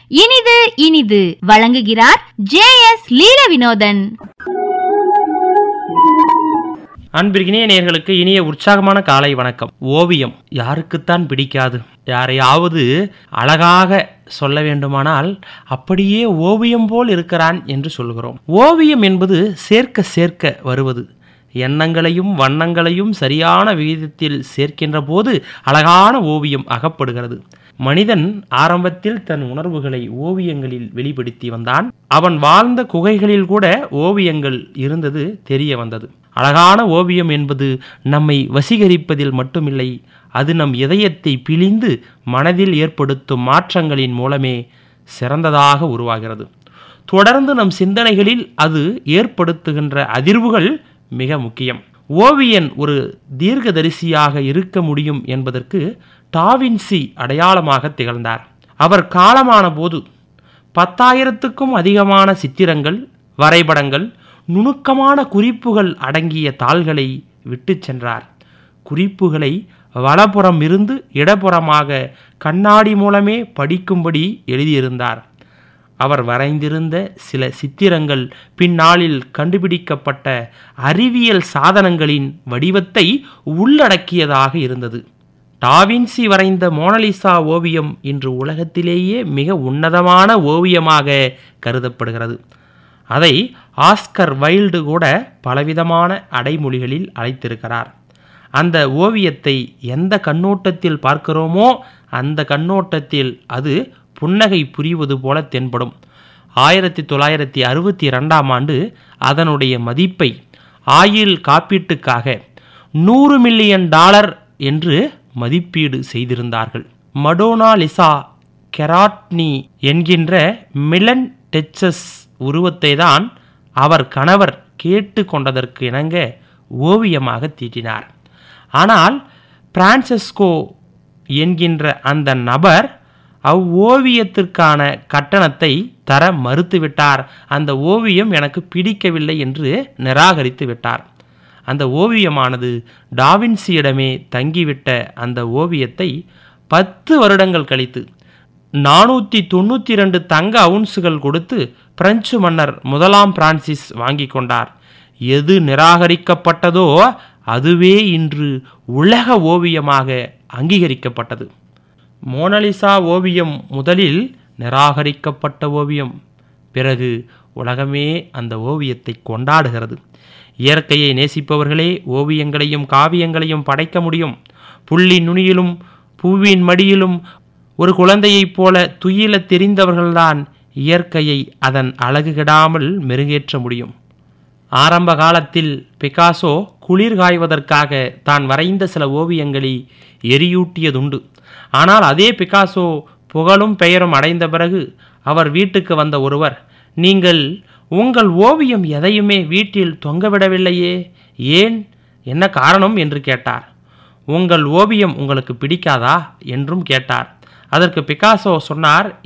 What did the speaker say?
இனிது இனிது வழங்குகிறார் ஜே எஸ் லீல வினோதன் அன்பிற்கினிய நேயர்களுக்கு இனிய உற்சாகமான காலை வணக்கம் ஓவியம் யாருக்குத்தான் பிடிக்காது யாரையாவது அழகாக சொல்ல வேண்டுமானால் அப்படியே ஓவியம் போல் இருக்கிறான் என்று சொல்கிறோம் ஓவியம் என்பது சேர்க்க சேர்க்க வருவது எண்ணங்களையும் வண்ணங்களையும் சரியான விகிதத்தில் சேர்க்கின்ற போது அழகான ஓவியம் அகப்படுகிறது மனிதன் ஆரம்பத்தில் தன் உணர்வுகளை ஓவியங்களில் வெளிப்படுத்தி வந்தான் அவன் வாழ்ந்த குகைகளில் கூட ஓவியங்கள் இருந்தது தெரிய வந்தது அழகான ஓவியம் என்பது நம்மை வசீகரிப்பதில் மட்டுமில்லை அது நம் இதயத்தை பிழிந்து மனதில் ஏற்படுத்தும் மாற்றங்களின் மூலமே சிறந்ததாக உருவாகிறது தொடர்ந்து நம் சிந்தனைகளில் அது ஏற்படுத்துகின்ற அதிர்வுகள் மிக முக்கியம் ஓவியன் ஒரு தீர்க்கதரிசியாக இருக்க முடியும் என்பதற்கு டாவின்சி அடையாளமாக திகழ்ந்தார் அவர் காலமான போது பத்தாயிரத்துக்கும் அதிகமான சித்திரங்கள் வரைபடங்கள் நுணுக்கமான குறிப்புகள் அடங்கிய தாள்களை விட்டு சென்றார் குறிப்புகளை வலப்புறம் இருந்து இடப்புறமாக கண்ணாடி மூலமே படிக்கும்படி எழுதியிருந்தார் அவர் வரைந்திருந்த சில சித்திரங்கள் பின்னாளில் கண்டுபிடிக்கப்பட்ட அறிவியல் சாதனங்களின் வடிவத்தை உள்ளடக்கியதாக இருந்தது டாவின்சி வரைந்த மோனலிசா ஓவியம் இன்று உலகத்திலேயே மிக உன்னதமான ஓவியமாக கருதப்படுகிறது அதை ஆஸ்கர் வைல்டு கூட பலவிதமான அடைமொழிகளில் அழைத்திருக்கிறார் அந்த ஓவியத்தை எந்த கண்ணோட்டத்தில் பார்க்கிறோமோ அந்த கண்ணோட்டத்தில் அது புன்னகை புரிவது போல தென்படும் ஆயிரத்தி தொள்ளாயிரத்தி அறுபத்தி ரெண்டாம் ஆண்டு அதனுடைய மதிப்பை ஆயில் காப்பீட்டுக்காக நூறு மில்லியன் டாலர் என்று மதிப்பீடு செய்திருந்தார்கள் மடோனா லிசா கெராட்னி என்கின்ற மிலன் டெச்சஸ் உருவத்தை தான் அவர் கணவர் கேட்டு கொண்டதற்கு இணங்க ஓவியமாக தீட்டினார் ஆனால் பிரான்செஸ்கோ என்கின்ற அந்த நபர் அவ்வோவியத்திற்கான கட்டணத்தை தர மறுத்துவிட்டார் அந்த ஓவியம் எனக்கு பிடிக்கவில்லை என்று நிராகரித்து விட்டார் அந்த ஓவியமானது டாவின்சியிடமே தங்கிவிட்ட அந்த ஓவியத்தை பத்து வருடங்கள் கழித்து நானூற்றி தொண்ணூற்றி ரெண்டு தங்க அவுன்ஸுகள் கொடுத்து பிரெஞ்சு மன்னர் முதலாம் பிரான்சிஸ் வாங்கி கொண்டார் எது நிராகரிக்கப்பட்டதோ அதுவே இன்று உலக ஓவியமாக அங்கீகரிக்கப்பட்டது மோனலிசா ஓவியம் முதலில் நிராகரிக்கப்பட்ட ஓவியம் பிறகு உலகமே அந்த ஓவியத்தை கொண்டாடுகிறது இயற்கையை நேசிப்பவர்களே ஓவியங்களையும் காவியங்களையும் படைக்க முடியும் புள்ளி நுனியிலும் பூவின் மடியிலும் ஒரு குழந்தையைப் போல துயில தெரிந்தவர்கள்தான் இயற்கையை அதன் அழகு கெடாமல் மெருகேற்ற முடியும் ஆரம்ப காலத்தில் பிகாசோ குளிர் காய்வதற்காக தான் வரைந்த சில ஓவியங்களை எரியூட்டியதுண்டு ஆனால் அதே பிகாசோ புகழும் பெயரும் அடைந்த பிறகு அவர் வீட்டுக்கு வந்த ஒருவர் நீங்கள் உங்கள் ஓவியம் எதையுமே வீட்டில் தொங்கவிடவில்லையே ஏன் என்ன காரணம் என்று கேட்டார் உங்கள் ஓவியம் உங்களுக்கு பிடிக்காதா என்றும் கேட்டார் அதற்கு பிகாசோ சொன்னார்